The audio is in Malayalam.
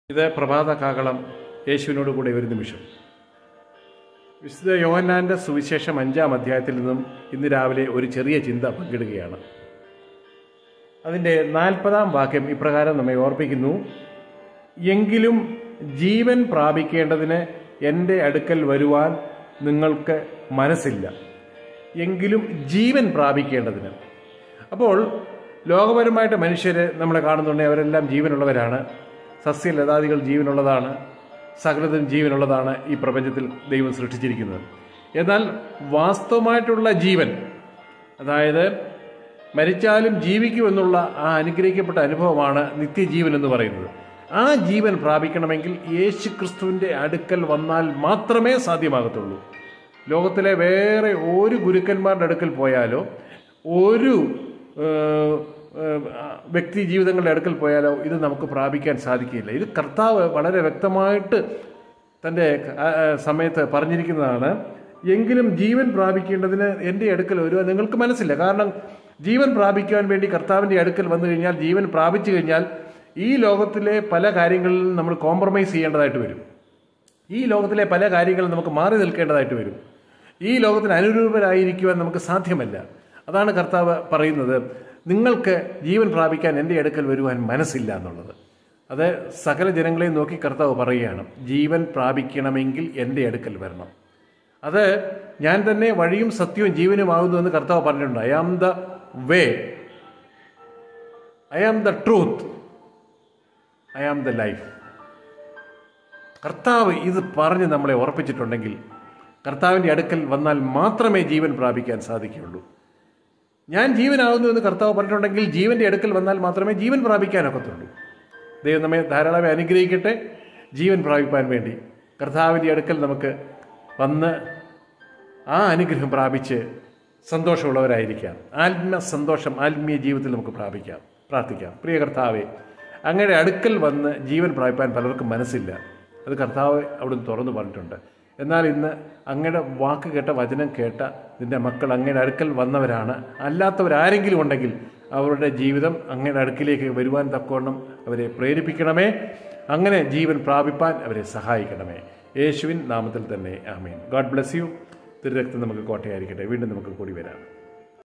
ഇത് പ്രഭാത കാകളം യേശുവിനോട് കൂടെ ഒരു നിമിഷം വിശുദ്ധ യോഹന്നാന്റെ സുവിശേഷം അഞ്ചാം അധ്യായത്തിൽ നിന്നും ഇന്ന് രാവിലെ ഒരു ചെറിയ ചിന്ത പങ്കിടുകയാണ് അതിൻ്റെ നാൽപ്പതാം വാക്യം ഇപ്രകാരം നമ്മെ ഓർപ്പിക്കുന്നു എങ്കിലും ജീവൻ പ്രാപിക്കേണ്ടതിന് എൻ്റെ അടുക്കൽ വരുവാൻ നിങ്ങൾക്ക് മനസ്സില്ല എങ്കിലും ജീവൻ പ്രാപിക്കേണ്ടതിന് അപ്പോൾ ലോകപരമായിട്ട് മനുഷ്യർ നമ്മളെ കാണുന്നുണ്ടെങ്കിൽ അവരെല്ലാം ജീവനുള്ളവരാണ് സസ്യലതാദികൾ ജീവനുള്ളതാണ് സകലതും ജീവനുള്ളതാണ് ഈ പ്രപഞ്ചത്തിൽ ദൈവം സൃഷ്ടിച്ചിരിക്കുന്നത് എന്നാൽ വാസ്തവമായിട്ടുള്ള ജീവൻ അതായത് മരിച്ചാലും ജീവിക്കുമെന്നുള്ള ആ അനുഗ്രഹിക്കപ്പെട്ട അനുഭവമാണ് നിത്യജീവൻ എന്ന് പറയുന്നത് ആ ജീവൻ പ്രാപിക്കണമെങ്കിൽ യേശു ക്രിസ്തുവിൻ്റെ അടുക്കൽ വന്നാൽ മാത്രമേ സാധ്യമാകത്തുള്ളൂ ലോകത്തിലെ വേറെ ഒരു ഗുരുക്കന്മാരുടെ അടുക്കൽ പോയാലോ ഒരു ഏഹ്, ഏഹ്, വ്യക്തി ജീവിതങ്ങളുടെ അടുക്കൽ പോയാലോ ഇത് നമുക്ക് പ്രാപിക്കാൻ സാധിക്കില്ല ഇത് കർത്താവ് വളരെ വ്യക്തമായിട്ട് തൻ്റെ ആ, ആ, സമയത്ത് പറഞ്ഞിരിക്കുന്നതാണ് എങ്കിലും ജീവൻ പ്രാപിക്കേണ്ടതിന് എൻ്റെ അടുക്കൽ വരുവാൻ നിങ്ങൾക്ക് മനസ്സില്ല കാരണം ജീവൻ പ്രാപിക്കുവാൻ വേണ്ടി കർത്താവിൻ്റെ അടുക്കൽ വന്നു കഴിഞ്ഞാൽ ജീവൻ പ്രാപിച്ചു കഴിഞ്ഞാൽ ഈ ലോകത്തിലെ പല കാര്യങ്ങളിലും നമ്മൾ കോംപ്രമൈസ് ചെയ്യേണ്ടതായിട്ട് വരും ഈ ലോകത്തിലെ പല കാര്യങ്ങളും നമുക്ക് മാറി നിൽക്കേണ്ടതായിട്ട് വരും ഈ ലോകത്തിന് അനുരൂപരായിരിക്കുവാൻ നമുക്ക് സാധ്യമല്ല അതാണ് കർത്താവ് പറയുന്നത് നിങ്ങൾക്ക് ജീവൻ പ്രാപിക്കാൻ എൻ്റെ അടുക്കൽ വരുവാൻ മനസ്സില്ല എന്നുള്ളത് അത് സകല ജനങ്ങളെയും നോക്കി കർത്താവ് പറയുകയാണ് ജീവൻ പ്രാപിക്കണമെങ്കിൽ എൻ്റെ അടുക്കൽ വരണം അത് ഞാൻ തന്നെ വഴിയും സത്യവും ജീവനുമാകുന്നു എന്ന് കർത്താവ് പറഞ്ഞിട്ടുണ്ട് I am the way I am the truth I am the life കർത്താവ് ഇത് പറഞ്ഞ് നമ്മളെ ഉറപ്പിച്ചിട്ടുണ്ടെങ്കിൽ കർത്താവിൻ്റെ അടുക്കൽ വന്നാൽ മാത്രമേ ജീവൻ പ്രാപിക്കാൻ സാധിക്കുകയുള്ളൂ ഞാൻ ജീവനാകുന്നു എന്ന് കർത്താവ് പറഞ്ഞിട്ടുണ്ടെങ്കിൽ ജീവന്റെ അടുക്കൽ വന്നാൽ മാത്രമേ ജീവൻ പ്രാപിക്കാനൊക്കത്തുള്ളൂ ദൈവം നമ്മെ ധാരാളമായി അനുഗ്രഹിക്കട്ടെ ജീവൻ പ്രാപിപ്പാൻ വേണ്ടി കർത്താവിൻ്റെ അടുക്കൽ നമുക്ക് വന്ന് ആ അനുഗ്രഹം പ്രാപിച്ച് സന്തോഷമുള്ളവരായിരിക്കാം ആത്മ സന്തോഷം ആത്മീയ ജീവിതത്തിൽ നമുക്ക് പ്രാപിക്കാം പ്രാർത്ഥിക്കാം പ്രിയ കർത്താവെ അങ്ങയുടെ അടുക്കൽ വന്ന് ജീവൻ പ്രാപിപ്പാൻ പലർക്കും മനസ്സില്ല അത് കർത്താവ് അവിടുന്ന് തുറന്നു പറഞ്ഞിട്ടുണ്ട് എന്നാൽ ഇന്ന് അങ്ങയുടെ വാക്ക് കേട്ട വചനം കേട്ട നിന്റെ മക്കൾ അങ്ങയുടെ അടുക്കൽ വന്നവരാണ് അല്ലാത്തവരാരെങ്കിലും ഉണ്ടെങ്കിൽ അവരുടെ ജീവിതം അങ്ങയുടെ അടുക്കിലേക്ക് വരുവാൻ തക്കവണ്ണം അവരെ പ്രേരിപ്പിക്കണമേ അങ്ങനെ ജീവൻ പ്രാപിപ്പാൻ അവരെ സഹായിക്കണമേ യേശുവിൻ നാമത്തിൽ തന്നെ ആമേൻ ഗോഡ് ബ്ലെസ് യു തിരുരക്തം നമുക്ക് കോട്ടയായിരിക്കട്ടെ വീണ്ടും നമുക്ക് കൂടി വരാം